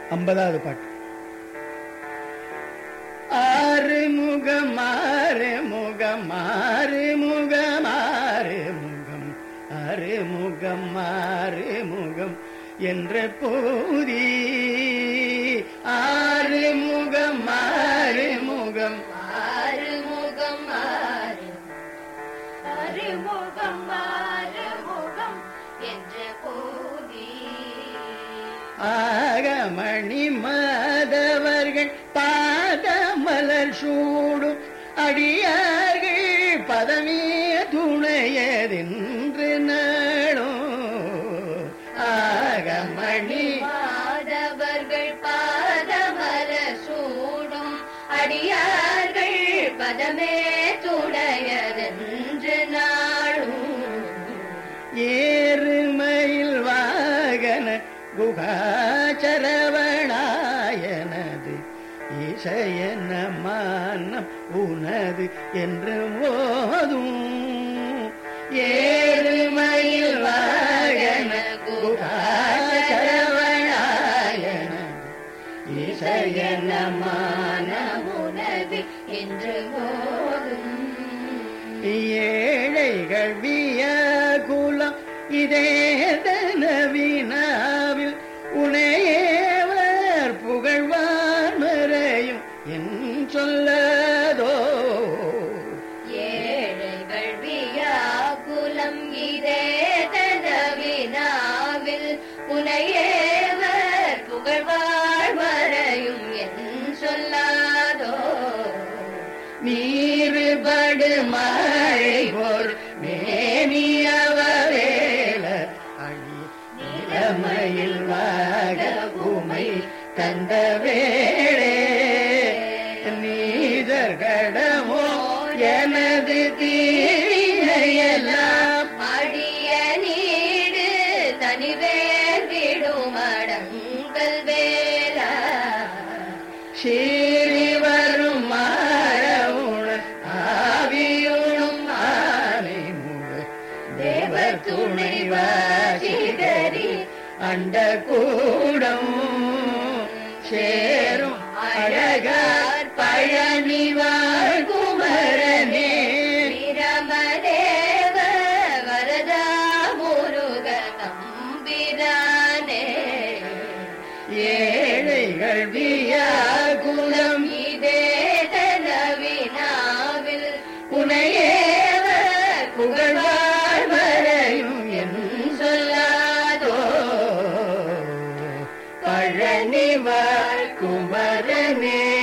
ஐம்பதாவது பாட்டு ஆறு முகம் ஆறு முகம் ஆறு முகம் ஆறு முகம் ஆறு முகம் ஆறு முகம் என்ற போதி ஆறு முகம் ஆறு முகம் ஆறுமுகம் ஆறு அறுமுகம் ஆறுமுகம் என்ற போதி ஆகமணி மாதவர்கள் பாதமலர் சூடும் அடியார்கள் பதமே துணையதென்று நாளும் ஆகமணி மாதவர்கள் பாதமர சூடும் அடியார்கள் பதமே துணையதென்று நாளும் ஏறுமயில் வாகன குகாச்சரவணாயனது இசையன மானம் உனது என்று போதும் ஏறுமயில் வாகன குகாச்சரவணாயனது இசையன மானம் உனது என்று போதும் ஏழைகள் வியகுலம் இதே நவீனாவில் உனையேவர் புகழ்வார் மறையும் என் சொல்லதோ ஏழைகள் வியாகுலம் இதே தனவினாவில் புனையேவர் புகழ்வாழ் மறையும் என் சொல்லாதோ நீருபடு மழை போர் மேனியவரேல அழி நிலமையில் வாக உமை தந்த வேளே நீதர்கடமோ எனது தீவினையெல்லாம் அடிய நீடு தனிவேர் விடும் அடங்கல் வேலா சீறி வரும் மாறவுண ஆவியுணும் ஆனை முக தேவர் துணை வாசிதறி அண்ட கூடம் சேரும் அழகார் பழனி வாழ்குமரனே பிரமதேவ வரதா முருக நம்பிரானே ஏழைகள் வியாகுலம் இதே தனவினாவில் உனையேவ புகழ்வாழ் வரையும் என் சொல்லாதோ பழனி வாழ் குமரனே